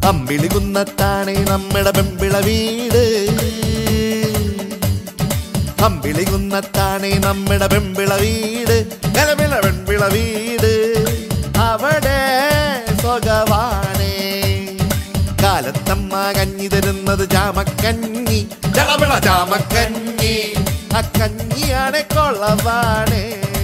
അമ്പിളി കുന്നത്താണ് നമ്മുടെ പെമ്പിള വീട് അമ്പിളി കുന്നത്താണ് നമ്മുടെ പെമ്പിള വീട് കലപിള പെൺപിള വീട് അവിടെ സ്വകവാണേ കാലത്തമ്മ കഞ്ഞി തരുന്നത് ജാമക്കഞ്ഞി ജളപിള ജാമക്കഞ്ഞി ആ കഞ്ഞിയാണ് കൊള്ളവാണേ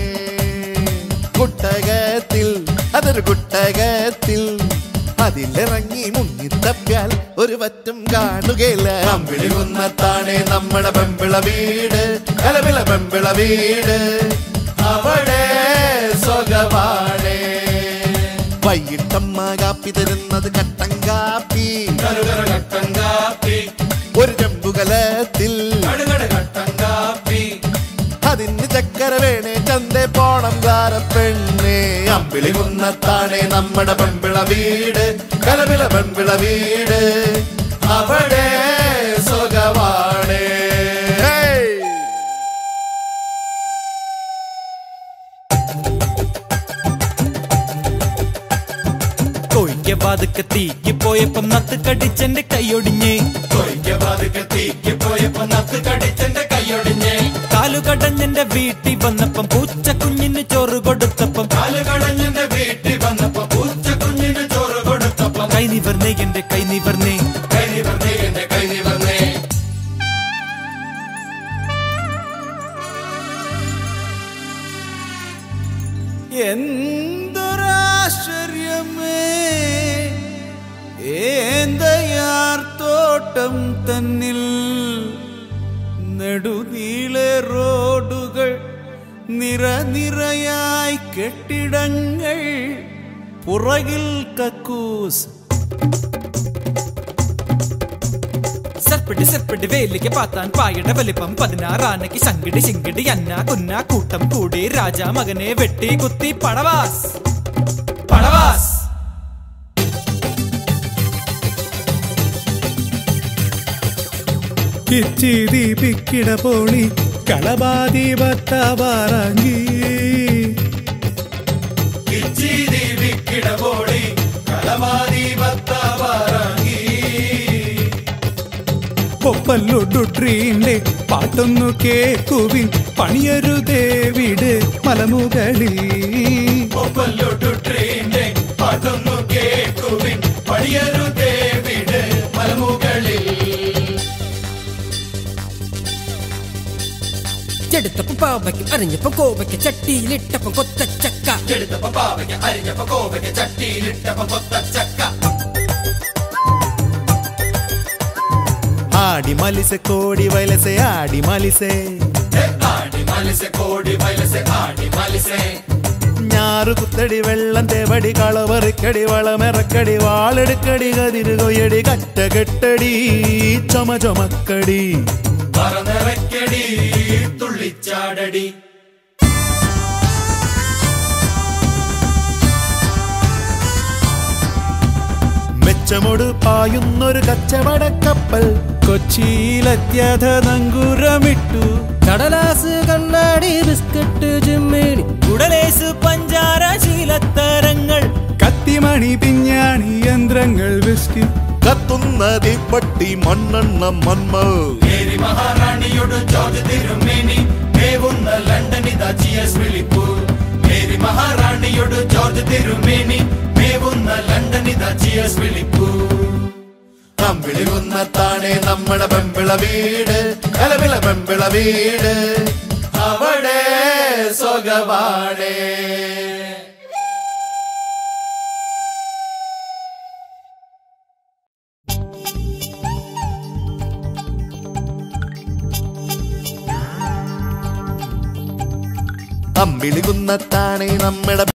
കുട്ടകത്തിൽ അതൊരു കുട്ടകത്തിൽ അതിലിറങ്ങി മുങ്ങിത്തപ്പിയാൽ ഒരു പറ്റും കാണുകയില്ല അമ്പിളി കുന്നത്താണ് നമ്മുടെ പെമ്പിള വീട് കലവിള പെമ്പിള വീട് അവിടെ സ്വകവാണേ വൈകിട്ടമ്മ കാപ്പി തരുന്നത് കട്ടൻ കാപ്പി കറുകറ കട്ടൻ കാപ്പി ഒരു ചെമ്പുകലത്തിൽ കടുകട കട്ടൻ കാപ്പി അതിന് ചക്കര വേണേ ചന്ത പോണം പെണ്ണേ അമ്പിളി കുന്നത്താണേ നമ്മുടെ പെമ്പിള വീട് കലവിള പെമ്പിള വീട് അവിടെ സുഖവാണേ ഹേയ്! കോയിക്ക വാതുക്ക തീക്ക് പോയപ്പം നത്ത് കടിച്ചെന്റെ കൈയൊടിഞ്ഞേ കൊയ്ക്ക പതുക്കെ തീക്ക് പോയപ്പോ നത്ത് കടിച്ചെന്റെ കൈയൊടിഞ്ഞേ കാലു കടഞ്ഞെന്റെ വീട്ടിൽ വന്നപ്പം പൂച്ച കുഞ്ഞിന് ചോറ് കൊടുത്തപ്പം കാല് കടഞ്ഞെന്റെ വീട്ടിൽ വന്നപ്പോ പൂച്ച കുഞ്ഞിന് ചോറ് കൊടുത്തപ്പം കൈ നിവർന്നേ എന്റെ കൈ നിവർന്നേ കൈ നിവർന്നേ എന്റെ കൈ നിവർന്നേ എന്തൊരാശ്ചര്യമേ ഏന്തയാർ തോട്ടം തന്നിൽ നെടുനീളെ റോഡുകൾ നിറനിറയായി കെട്ടിടങ്ങൾ പുറകിൽ കക്കൂസ് സർപ്പിടി സർപ്പിടി വേലിക്ക് പാത്താൻ പായുടെ വലിപ്പം പതിനാറാനയ്ക്ക് ശങ്കിടി ശിങ്കിടി അന്ന കുന്ന കൂട്ടം കൂടി രാജാ മകനെ വെട്ടി കുത്തി പടവാസ് പടവാസ് കിച്ചി ദീപിക്കിട പോണി കളഭാദീപത്താവാറാങ്ങി കിച്ചി ദീപിക്കിടപോടി കളവാദി ഭത്താവാറാങ്ങി ഒപ്പല്ലൊടുട്രീന്റെ പാട്ടൊന്നു കേക്കുവിൻ പണിയരുതേ വീട് മലമുകളിൽ ഒപ്പല്ലോട്ടു ട്രെയിന്റെ പാട്ടൊന്നു കേക്കുവിൻ പണിയരുതേ വീട് മലമുകളിൽ ചെടുത്തപ്പം പാവയ്ക്കും അറിഞ്ഞപ്പം കോവയ്ക്ക് ചട്ടിയിലിട്ടപ്പം കൊത്തച്ചക്ക എടുത്തപ്പോ പാവയ്ക്ക് അരിഞ്ഞപ്പോ കോവയ്ക്ക് ചട്ടിയിലിട്ടപ്പോ കൊത്തച്ചക്ക ആടി മലിസെ കോടി വയലസെ ആടി മലിസെ ഏ, ആടി മലിസെ കോടി മലിസെ ആടി മലിസെ ഞാറു കുത്തടി വെള്ളം തേവടി കളവറിക്കടി വളമെറക്കടി വാളെടുക്കടി കതിര് കൊയ്യടി കറ്റ കെട്ടടി ചുമ ചുമക്കടി പറന്നിറക്കടി തുള്ളിച്ചാടടി മെച്ചമൊട് പായുന്നൊരു കച്ചവടക്കപ്പൽ കൊച്ചിയിലെത്തിയത നങ്കുരമിട്ടു കടലാസ് കണ്ണാടി ബിസ്ക്കറ്റ് ചിമ്മേണി ഉടലേസ് പഞ്ചാര ശീലത്തരങ്ങൾ കത്തിമണി പിഞ്ഞാണി യന്ത്രങ്ങൾ വിസ്കി കത്തുന്ന തീപ്പട്ടി മണ്ണെണ്ണ മന്മ മേരി മഹാറാണിയോട് ജോർജ് തിരുമേനി മേവുന്ന ലണ്ടനിത ജി എസ് വിളിപ്പു മേരി മഹാറാണിയോട് ജോർജ് തിരുമേനി മേവുന്ന ലണ്ടനിത ജി എസ് വിളിപ്പു അമ്പിളി കുന്നത്താണേ നമ്മുടെ പെമ്പിള വീട് കലവിള പെമ്പിള വീട് അവിടെ സ്വകവാണേ അമ്പിളി കുന്നത്താണേ നമ്മുടെ